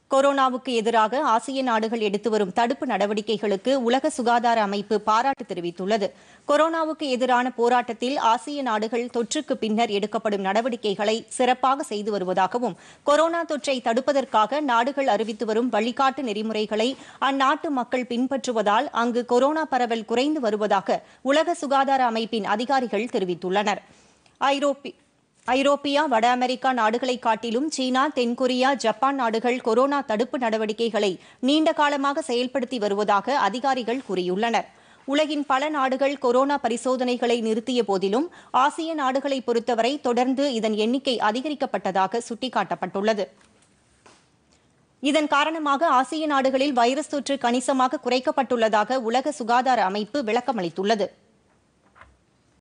கொரோனாவுக்கு எதிராக ஆசிய நாடுகள் எடுத்து வரும் தடுப்பு நடவடிக்கைகளுக்கு உலக சுகாதார அமைப்பு பாராட்டு தெரிவித்துள்ளது கொரோனாவுக்கு எதிரான போராட்டத்தில் ஆசிய நாடுகள் தொற்றுக்கு பின்னர் எடுக்கப்படும் நடவடிக்கைகளை சிறப்பாக செய்து வருவதாகவும் கொரோனா தொற்றை தடுப்பதற்காக நாடுகள் அறிவித்து வரும் வழிகாட்டு நெறிமுறைகளை அந்நாட்டு மக்கள் பின்பற்றுவதால் அங்கு கொரோனா பரவல் குறைந்து வருவதாக உலக சுகாதார அமைப்பின் அதிகாரிகள் தெரிவித்துள்ளனர் ஐரோப்பி ஐரோப்பியா வட அமெரிக்கா நாடுகளை காட்டிலும் சீனா தென்கொரியா ஜப்பான் நாடுகள் கொரோனா தடுப்பு நடவடிக்கைகளை நீண்ட காலமாக செயல்படுத்தி வருவதாக அதிகாரிகள் கூறியுள்ளனர் உலகின் பல நாடுகள் கொரோனா பரிசோதனைகளை நிறுத்திய போதிலும் ஆசிய நாடுகளை பொறுத்தவரை தொடர்ந்து இதன் எண்ணிக்கை அதிகரிக்கப்பட்டதாக சுட்டிக்காட்டப்பட்டுள்ளது இதன் காரணமாக ஆசிய நாடுகளில் வைரஸ் தொற்று கணிசமாக குறைக்கப்பட்டுள்ளதாக உலக சுகாதார அமைப்பு விளக்கமளித்துள்ளது